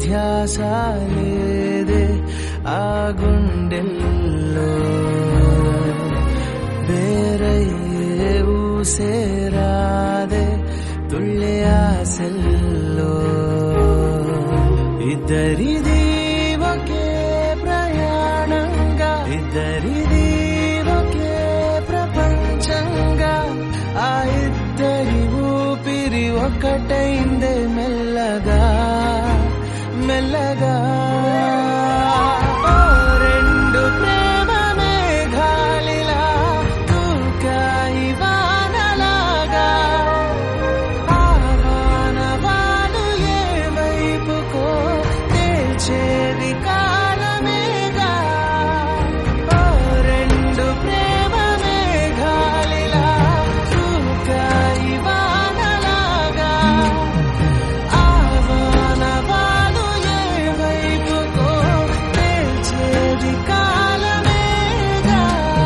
ధ్యాస లేదే ఆ గుండెల్లో ಬೇರಯ್ಯೇ ಊಸೇರಾದೆ ತುಳ್ಳೆ ಆಸೆಲ್ಲೋ ఇద్దరిది ఒకే ప్రయాణంగా ఇద్దరిది ఒకే ప్రపంచంగా ఆ ఇద్దరి ఊపిరి ఒక్కటైందే మెల్లగా మెల్లగా ఓ రెండు ప్రేమ మేఘాలిలా తూకాయి వానలాగా ఆహ్వానవాలు ఏ వైపుకో తేల్చేది కాలమేగా ఓ రెండు ప్రేమ మేఘాలిలా తూకాయి వానలాగా ఆహ్వానవాలు ఏ వైపుకో తేల్చేది కాలమేగా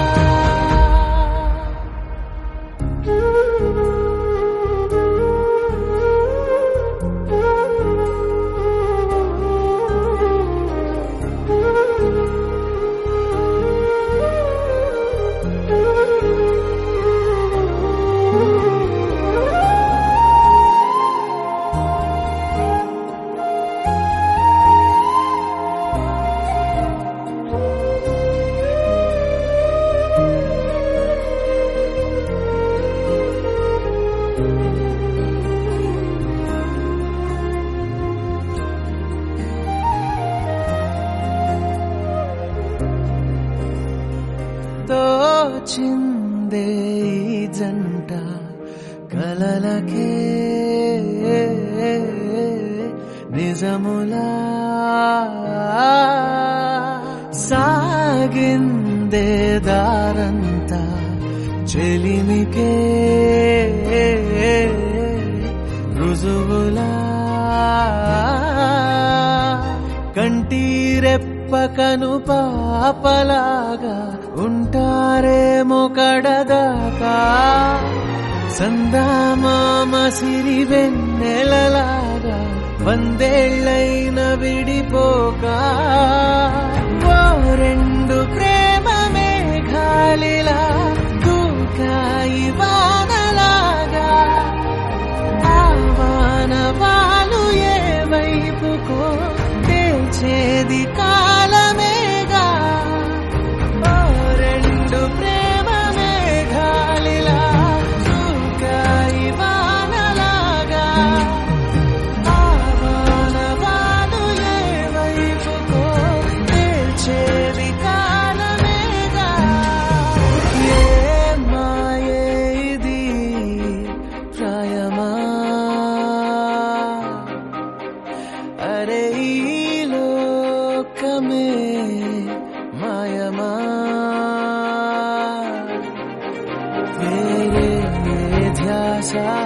తోచిందే ఈ జంట కలలకే నిజములా సాగిందే దారంతా చెలిమికే రుజువులా కంటీరెప్పకను పాపలాగా ఉంటారేమో కడదాకా సందామామ సిరి వెన్నెలలాగా వందేళ్ళైన విడిపోక ఓ రెండు ప్రేమ మేఘాలిలా దూకాయి వానలాగా ఆవానవాలు ఏ వైపుకో తేల్చేది కాలమేగా ఓ రెండు ప్రేమ మేఘాలిలా దూకాయి వానలాగా ఆవానవాలు ఏ వైపుకో తేల్చేది కాలమేగా ఏ మాయే ఇది ప్రాయమా అరే ఈ లోకమే మాయమా వేరే ధ్యాస